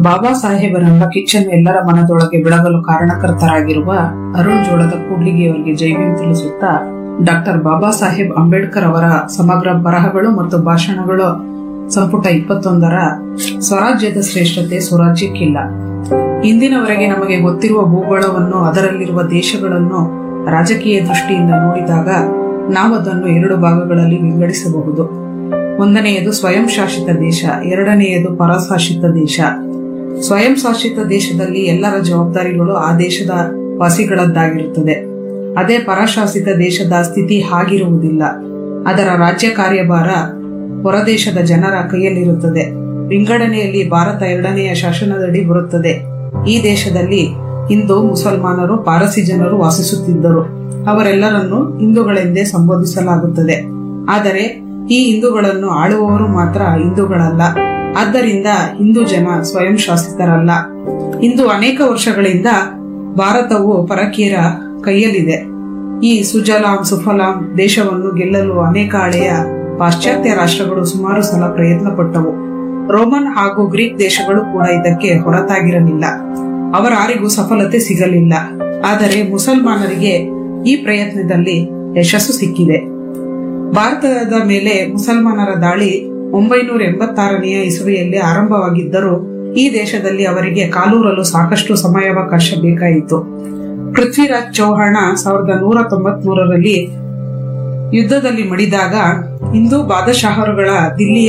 ಬಾಬಾ ಸಾಹೇಬರೆಂಬ ಕಿಚ್ಚನ್ನು ಎಲ್ಲರ ಮನದೊಳಗೆ ಬೆಳಗಲು ಕಾರಣಕರ್ತರಾಗಿರುವ ಅರುಣ್ ಜೋಳದ ಕೂಡ್ಲಿಗೆಯವರಿಗೆ ಜೈಭೀಮ್ ತಿಳಿಸುತ್ತಾ ಡಾಕ್ಟರ್ ಬಾಬಾ ಸಾಹೇಬ್ ಅಂಬೇಡ್ಕರ್ ಅವರ ಸಮಗ್ರ ಬರಹಗಳು ಮತ್ತು ಭಾಷಣಗಳು ಸಂಪುಟ ಇಪ್ಪತ್ತೊಂದರ ಸ್ವರಾಜ್ಯದ ಶ್ರೇಷ್ಠತೆ ಸ್ವರಾಜ್ಯಕ್ಕಿಲ್ಲ ಇಂದಿನವರೆಗೆ ನಮಗೆ ಗೊತ್ತಿರುವ ಭೂಗೋಳವನ್ನು ಅದರಲ್ಲಿರುವ ದೇಶಗಳನ್ನು ರಾಜಕೀಯ ದೃಷ್ಟಿಯಿಂದ ನೋಡಿದಾಗ ನಾವು ಅದನ್ನು ಎರಡು ಭಾಗಗಳಲ್ಲಿ ವಿಂಗಡಿಸಬಹುದು ಒಂದನೆಯದು ಸ್ವಯಂ ಶಾಸಿತ ದೇಶ ಎರಡನೆಯದು ಪರಶಾಸಿತ ದೇಶ ಸ್ವಯಂ ಶಾಸಿತ ದೇಶದಲ್ಲಿ ಎಲ್ಲರ ಜವಾಬ್ದಾರಿಗಳು ಆ ದೇಶದ ವಾಸಿಗಳದ್ದಾಗಿರುತ್ತದೆ ಅದೇ ಪರಶಾಸಿತ ದೇಶದ ಸ್ಥಿತಿ ಹಾಗಿರುವುದಿಲ್ಲ ಅದರ ರಾಜ್ಯ ಕಾರ್ಯಭಾರ ಹೊರದೇಶದ ಜನರ ಕೈಯಲ್ಲಿರುತ್ತದೆ ವಿಂಗಡಣೆಯಲ್ಲಿ ಭಾರತ ಎರಡನೆಯ ಶಾಸನದಡಿ ಬರುತ್ತದೆ ಈ ದೇಶದಲ್ಲಿ ಹಿಂದೂ ಮುಸಲ್ಮಾನರು ಪಾರಸಿ ಜನರು ವಾಸಿಸುತ್ತಿದ್ದರು ಅವರೆಲ್ಲರನ್ನು ಹಿಂದೂಗಳೆಂದೇ ಸಂಬೋಧಿಸಲಾಗುತ್ತದೆ ಆದರೆ ಈ ಹಿಂದೂಗಳನ್ನು ಆಳುವವರು ಮಾತ್ರ ಹಿಂದೂಗಳಲ್ಲ ಆದ್ದರಿಂದ ಹಿಂದೂ ಜನ ಸ್ವಯಂ ಶಾಸಿತರಲ್ಲ ಇಂದು ಅನೇಕ ವರ್ಷಗಳಿಂದ ಭಾರತವು ಪರಕೀಯರ ಕೈಯಲ್ಲಿದೆ ಈ ಸುಜಲಾಂ ಸುಫಲಾಂ ದೇಶವನ್ನು ಗೆಲ್ಲಲು ಅನೇಕ ಹಳೆಯ ಪಾಶ್ಚಾತ್ಯ ರಾಷ್ಟ್ರಗಳು ಸುಮಾರು ಸಲ ಪ್ರಯತ್ನ ಪಟ್ಟವು ರೋಮನ್ ಹಾಗೂ ಗ್ರೀಕ್ ದೇಶಗಳು ಕೂಡ ಇದಕ್ಕೆ ಹೊರತಾಗಿರಲಿಲ್ಲ ಅವರಾರಿಗೂ ಸಫಲತೆ ಸಿಗಲಿಲ್ಲ ಆದರೆ ಮುಸಲ್ಮಾನರಿಗೆ ಈ ಪ್ರಯತ್ನದಲ್ಲಿ ಯಶಸ್ಸು ಸಿಕ್ಕಿದೆ ಭಾರತದ ಮೇಲೆ ಮುಸಲ್ಮಾನರ ದಾಳಿ ಒಂಬೈನೂರ ಎಂಬತ್ತಾರನೆಯ ಇಸವಿಯಲ್ಲಿ ಆರಂಭವಾಗಿದ್ದರೂ ಈ ದೇಶದಲ್ಲಿ ಅವರಿಗೆ ಕಾಲೂರಲು ಸಾಕಷ್ಟು ಸಮಯಾವಕಾಶ ಬೇಕಾಯಿತು ಪೃಥ್ವಿರಾಜ್ ಚೌಹಾಣ ಸಾವಿರದ ನೂರ ತೊಂಬತ್ಮೂರರಲ್ಲಿ ಯುದ್ಧದಲ್ಲಿ ಮಡಿದಾಗ ಹಿಂದೂ ಬಾದಶಾಹರುಗಳ ದಿಲ್ಲಿಯ